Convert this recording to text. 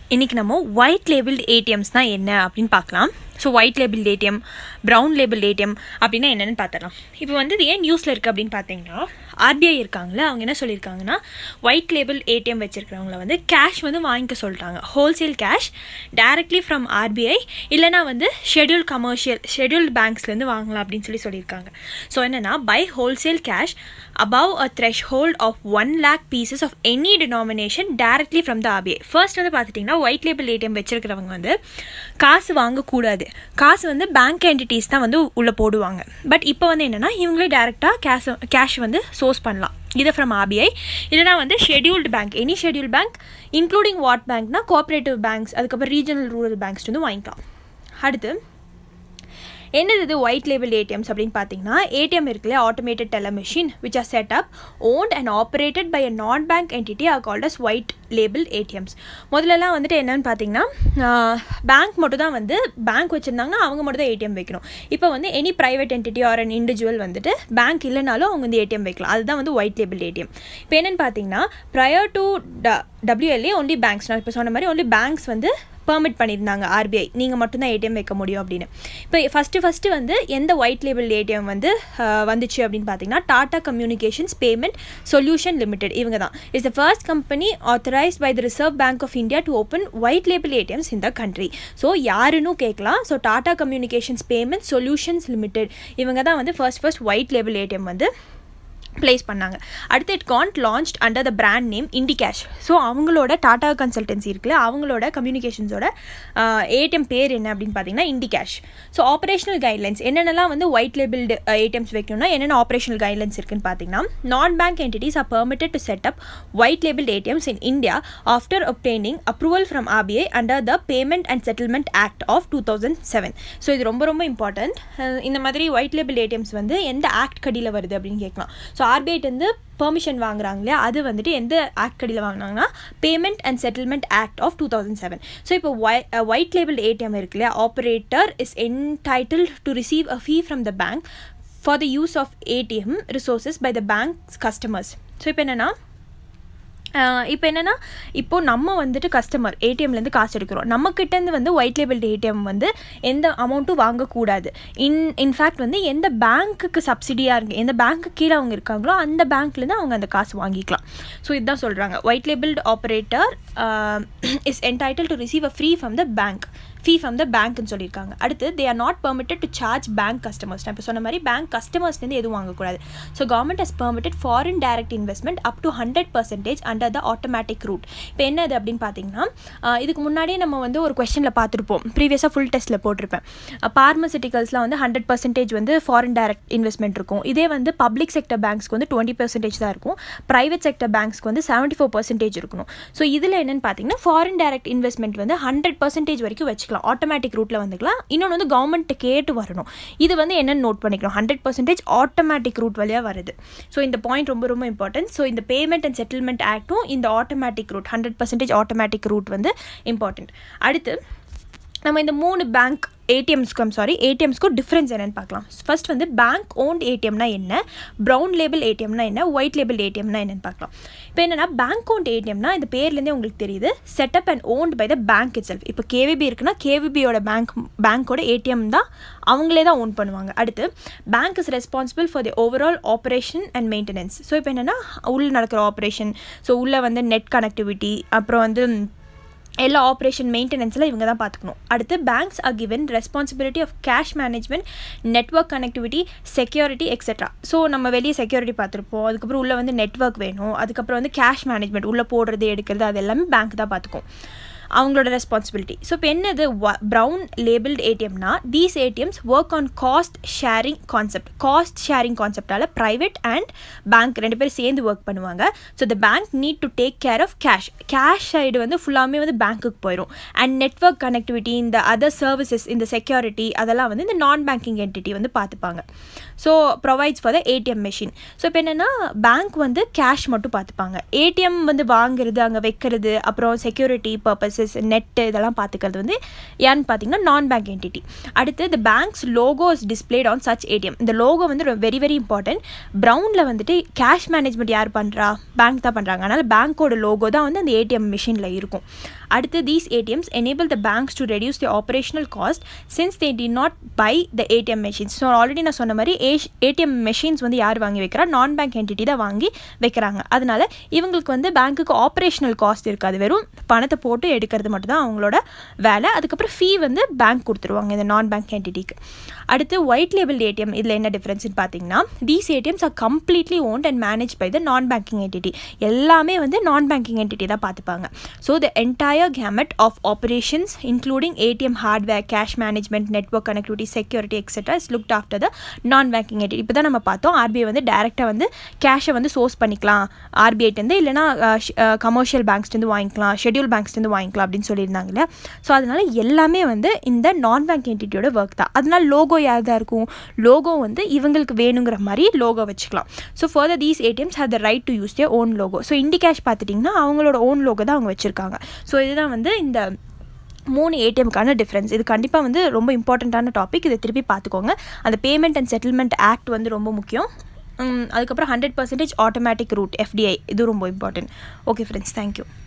இன்றைக்கி நம்ம white labelled ஏடிஎம்ஸ்னால் என்ன அப்படின்னு பார்க்கலாம் so white label ATM brown label ATM அப்படின்னா என்னென்னு பார்த்துடலாம் இப்போ வந்து இது ஏன் நியூஸில் இருக்குது அப்படின்னு பார்த்தீங்கன்னா ஆர்பிஐ இருக்காங்களே அவங்க என்ன சொல்லியிருக்காங்கன்னா ஒயிட் லேபிள் ஏடிஎம் வச்சுருக்கிறவங்கள வந்து கேஷ் வந்து வாங்கிக்க சொல்லிட்டாங்க wholesale cash directly from RBI இல்லைனா வந்து ஷெட்யூல் கமர்ஷியல் ஷெட்யூல்டு பேங்க்ஸ்லேருந்து வாங்கலாம் அப்படின்னு சொல்லி சொல்லியிருக்காங்க ஸோ என்னென்னா by wholesale cash above a threshold of one lakh pieces of any denomination directly from the RBI first வந்து பார்த்துட்டிங்கன்னா ஒயிட் லேபிள் ஏடிஎம் வச்சிருக்கிறவங்க வந்து காசு வாங்கக்கூடாது காசு வந்து பேங்க் என்டிட்டிஸ் தான் வந்து உள்ளே போடுவாங்க பட் இப்போ வந்து என்னென்னா இவங்களே டேரெக்டாக கேஷ் கேஷ் வந்து சோர்ஸ் பண்ணலாம் இது ஃப்ரம் ஆர்பிஐ இல்லைனா வந்து scheduled bank any schedule bank including what பேங்க்னா கோஆப்ரேட்டிவ் பேங்க்ஸ் அதுக்கப்புறம் ரீஜனல் ரூரல் பேங்க்ஸ் வந்து வாங்கிக்கலாம் அடுத்து என்னது இது ஒயிட் லேபிள் ஏடிஎம்ஸ் அப்படின்னு பார்த்தீங்கன்னா ஏடிஎம் இருக்குல்ல automated teller machine which are set up owned and operated by a non bank entity are called as white label ATMs முதல்லலாம் வந்துட்டு என்னன்னு பார்த்தீங்கன்னா பேங்க் மட்டும் தான் வந்து பேங்க் வச்சுருந்தாங்கன்னா அவங்க மட்டும் தான் ஏடிஎம் வைக்கணும் இப்போ வந்து any private entity or an individual வந்துட்டு பேங்க் இல்லைனாலும் அவங்க வந்து ஏடிஎம் வைக்கலாம் அதுதான் வந்து ஒயிட் லேபிள் ஏடிஎம் இப்போ என்னென்னு பார்த்தீங்கன்னா ப்ரையர் டு ட டபிள்யூஎல்ஏ ஒன்லி பேங்க்ஸ் நான் இப்போ சொன்ன மாதிரி ஒன்லி பேங்க்ஸ் வந்து பெர்மிட் பண்ணியிருந்தாங்க ஆர்பிஐ நீங்கள் மட்டும்தான் ஏடிஎம் வைக்க முடியும் அப்படின்னு இப்போ ஃபஸ்ட்டு ஃபஸ்ட்டு வந்து எந்த ஒயிட் லேபிள் ஏடிஎம் வந்து வந்துச்சு அப்படின்னு பார்த்தீங்கன்னா Tata Communications Payment Solution Limited இவங்க தான் it's the first company authorized by the Reserve Bank of India to open white label ATMs இந்த கண்ட்ரி ஸோ யாருன்னு கேட்கலாம் so Tata Communications Payment Solutions Limited இவங்க தான் வந்து first first white label ATM வந்து place பண்ணாங்க அடுத்து it can't launch under the brand name Indicash so அவங்களோட டாடா கன்சல்டன்சி இருக்குல்ல அவங்களோட கம்யூனிகேஷன்ஸோட ஏடிஎம் பேர் என்ன அப்படின்னு பார்த்தீங்கன்னா இண்டிகேஷ் ஸோ ஆப்ரேஷனல் கைட்லைன்ஸ் என்னென்னலாம் வந்து ஒயிட் லேபிள்டு ஏடிஎம்ஸ் வைக்கணும்னா என்னென்ன ஆப்ரேஷனல் கைட்லைன்ஸ் இருக்குன்னு பார்த்தீங்கன்னா non bank entities are permitted to set up white label ATMs in India after obtaining approval from RBI under the Payment and Settlement Act of two thousand seven so இது ரொம்ப ரொம்ப important இந்த மாதிரி white label ATMs வந்து எந்த act கடியில் வருது அப்படின்னு கேட்கலாம் ஸோ ஆர்பிஐட்டு பெர்மிஷன் வாங்குறாங்க இல்லையா அது வந்துட்டு எந்த ஆக்ட் கடியில் வாங்கினாங்கன்னா Payment and Settlement Act of two thousand seven so இப்போ ஒய் ஒயிட் லேபிள் ஏடிஎம் இருக்கு இல்லையா operator is entitled to receive a fee from the bank for the use of ATM resources by the bank customers so இப்போ என்னென்னா இப்போ என்னென்னா இப்போது நம்ம வந்துட்டு கஸ்டமர் ஏடிஎம்லேருந்து காசு எடுக்கிறோம் நம்மக்கிட்டேருந்து வந்து ஒயிட் லேபிள் ஏடிஎம் வந்து எந்த அமௌண்ட்டும் வாங்கக்கூடாது இன் இன்ஃபேக்ட் வந்து எந்த பேங்க்குக்கு சப்சிடியாக இருக்குது எந்த பேங்க்கு கீழே அவங்க இருக்காங்களோ அந்த பேங்க்லேருந்து அவங்க அந்த காசு வாங்கிக்கலாம் ஸோ இதுதான் சொல்கிறாங்க white labelled operator is entitled to receive a free from the bank fee from the பேங்க்னு சொல்லியிருக்காங்க அடுத்து they are not permitted to charge bank customers நான் இப்போ சொன்ன மாதிரி பேங்க் கஸ்டமர்ஸ்லேருந்து எதுவும் வாங்கக்கூடாது so government has permitted foreign direct investment up to hundred percentage under the automatic route இப்போ என்னது அப்படின்னு பார்த்தீங்கன்னா இதுக்கு முன்னாடியே நம்ம வந்து ஒரு கொஸ்டினில் பார்த்துருப்போம் ப்ரீவியஸாக ஃபுல் டெஸ்ட்டில் போட்டிருப்பேன் பார்மசிட்டிக்கல்ஸ்லாம் வந்து ஹண்ட்ரட் பர்சன்டேஜ் வந்து ஃபாரின் டைரக்ட் இன்வெஸ்ட்மெண்ட் இருக்கும் இதே வந்து பப்ளிக் செக்டர் பேங்க்ஸ்க்கு வந்து டுவெண்ட்டி பர்சன்டேஜ் தான் இருக்கும் ப்ரைவேட் செக்டர் பேங்க்ஸ்க்கு வந்து செவன்ட்டி ஃபோர் பர்சன்டேஜ் இருக்கணும் ஸோ இதில் என்னென்னு பார்த்தீங்கன்னா ஃபாரின் டைரக்ட் இன்வெஸ்ட்மெண்ட் வந்து ஹண்ட்ரட் பர்சன்டேஜ் வரைக்கும் வச்சுக்கலாம் ஆட்டோமேட்டிக் ரூட்டில் வந்துக்கலாம் இன்னொன்று வந்து கவர்மெண்ட் கேட்டு வரணும் இது வந்து என்னென்னு நோட் பண்ணிக்கணும் ஹண்ட்ரட் பர்சன்டேஜ் ஆட்டோமேட்டிக் ரூட் வழியாக வருது ஸோ இந்த பாயிண்ட் ரொம்ப ரொம்ப இம்பார்ட்டன்ட் ஸோ இந்த பேமெண்ட் அண்ட் செட்டில்மெண்ட் ஆக்டும் இந்த automatic route hundred percentage automatic route வந்து இம்பார்ட்டன்ட் அடுத்து நம்ம இந்த மூணு பேங்க் ஏடிஎம்ஸ்க்கும் சாரி ஏடிஎம்ஸ்க்கும் டிஃப்ரென்ஸ் என்னென்னு பார்க்கலாம் ஃபர்ஸ்ட் வந்து பேங்க் ஓன்ட் ஏடிஎம்னா என்ன ப்ரௌன் லேபிள் ஏடிஎம்னா என்ன ஒயிட் லேபிள் ஏடிஎம்னா என்னென்னு பார்க்கலாம் இப்போ என்னென்னா பேங்க் ஓன்ட் ஏடிஎம்னா இந்த பேர்லேருந்தே உங்களுக்கு தெரியுது setup and owned by the bank itself இப்போ கேவிபி இருக்குன்னா கேவிபியோட பேங்க் பேங்க்கோட ஏடிஎம் தான் அவங்களே தான் ஓன் பண்ணுவாங்க அடுத்து bank is responsible for the overall operation and maintenance so இப்போ என்னென்னா உள்ளே நடக்கிற ஆப்ரேஷன் ஸோ உள்ளே வந்து நெட் கனெக்டிவிட்டி அப்புறம் வந்து எல்லா ஆப்ரேஷன் மெயின்டெனன்ஸில் இவங்க தான் பார்த்துக்கணும் அடுத்து banks are given responsibility of cash management network connectivity security etcetera so நம்ம வெளியே செக்யூரிட்டி பார்த்துருப்போம் அதுக்கப்புறம் உள்ளே வந்து நெட்ஒர்க் வேணும் அதுக்கப்புறம் வந்து கேஷ் மேனேஜ்மெண்ட் உள்ளே போடுறது எடுக்கிறது அது எல்லாமே பேங்க் தான் பார்த்துக்கும் அவங்களோட ரெஸ்பான்சிபிலிட்டி ஸோ இப்போ என்னது ப்ரௌன் லேபிள்டு ஏடிஎம்னா these ATMs work on cost sharing concept cost sharing கான்செப்டால் ப்ரைவேட் அண்ட் பேங்க் ரெண்டு பேரும் சேர்ந்து ஒர்க் பண்ணுவாங்க so the bank need to take care of cash cash side வந்து ஃபுல்லாமே வந்து பேங்க்குக்கு போயிடும் அண்ட் நெட்ஒர்க் கனெக்டிவிட்டி இந்த அதர் சர்வீசஸ் இந்த செக்யூரிட்டி அதெல்லாம் வந்து இந்த நான் பேங்கிங் என்டிட்டி வந்து பார்த்துப்பாங்க so provides for the ATM machine so இப்போ என்னென்னா பேங்க் வந்து கேஷ் மட்டும் பார்த்துப்பாங்க ஏடிஎம் வந்து வாங்குறது அங்கே வைக்கிறது அப்புறம் செக்யூரிட்டி பர்பஸ் சர்வீசஸ் நெட்டு இதெல்லாம் பார்த்துக்கிறது வந்து ஏன்னு பார்த்தீங்கன்னா நான் பேங்க் என்டிட்டி அடுத்து the bank's logo is displayed on such ATM இந்த லோகோ வந்து வெரி வெரி இம்பார்ட்டன்ட் ப்ரௌனில் வந்துட்டு கேஷ் மேனேஜ்மெண்ட் யார் பண்ணுறா பேங்க் தான் பண்ணுறாங்க அதனால் பேங்க்கோட லோகோ தான் வந்து அந்த ஏடிஎம் மிஷினில் இருக்கும் அடுத்து these ATMs enable the banks to reduce the operational cost since they did not buy the ATM machines so already நான் சொன்ன மாதிரி ஏஷ் ஏடிஎம் மெஷின்ஸ் வந்து யார் வாங்கி வைக்கிறா நான் பேங்க் என்டிட்டி தான் வாங்கி வைக்கிறாங்க அதனால இவங்களுக்கு வந்து பேங்க்குக்கு ஆப்ரேஷனல் காஸ்ட் இருக்காது வெறும் பணத்தை போட்டு எடுக்கிறது மட்டும் தான் அவங்களோட வேலை அதுக்கப்புறம் ஃபீ வந்து பேங்க் கொடுத்துருவாங்க இந்த நான் பேங்க் என்டிட்டிக்கு அடுத்து ஒயிட் லேபிள் ஏடிஎம் இதில் என்ன டிஃப்ரென்ஸ்னு பார்த்தீங்கன்னா these ATMs are completely owned and manage by the non banking entity எல்லாமே வந்து நான் பேங்கிங் என்டிட்டி தான் பார்த்துப்பாங்க so the entire gamut of operations including ATM hardware cash management network connectivity security etcetera is looked after the non banking entity இப்போ தான் நம்ம பார்த்தோம் RBI வந்து டேரெக்டாக வந்து கேஷை வந்து சோர்ஸ் பண்ணிக்கலாம் ஆர்பிஐட்டேருந்து இல்லைனா கமர்ஷியல் பேங்க்ஸ்லேருந்து வாங்கிக்கலாம் ஷெட்யூல் பேங்க்ஸ்லேருந்து வாங்கிக்கலாம் அப்படின்னு சொல்லியிருந்தாங்க இல்லையா ஸோ அதனால் எல்லாமே வந்து இந்த நான் பேங்க் என்டிட்டியோட ஒர்க் தான் அதனால் லோகோ யார் தான் இருக்கும் லோகோ வந்து இவங்களுக்கு வேணுங்கிற மாதிரி லோகோ வச்சுக்கலாம் so further these ATMs have the right to use their own logo so Indicash பார்த்துட்டிங்கன்னா அவங்களோட ஓன் லோகோ தான் அவங்க வச்சுருக்காங்க ஸோ இதுதான் வந்து இந்த மூணு ஏடிஎம்க்கான டிஃப்ரென்ஸ் இது கண்டிப்பாக வந்து ரொம்ப இம்பார்ட்டண்ட்டான டாபிக் இதை திருப்பி பார்த்துக்கோங்க அந்த பேமெண்ட் அண்ட் செட்டில்மெண்ட் ஆக்ட் வந்து ரொம்ப முக்கியம் அதுக்கப்புறம் hundred percentage automatic route FDI இது ரொம்ப இம்பார்ட்டன்ட் ஓகே ஃப்ரெண்ட்ஸ் தேங்க்யூ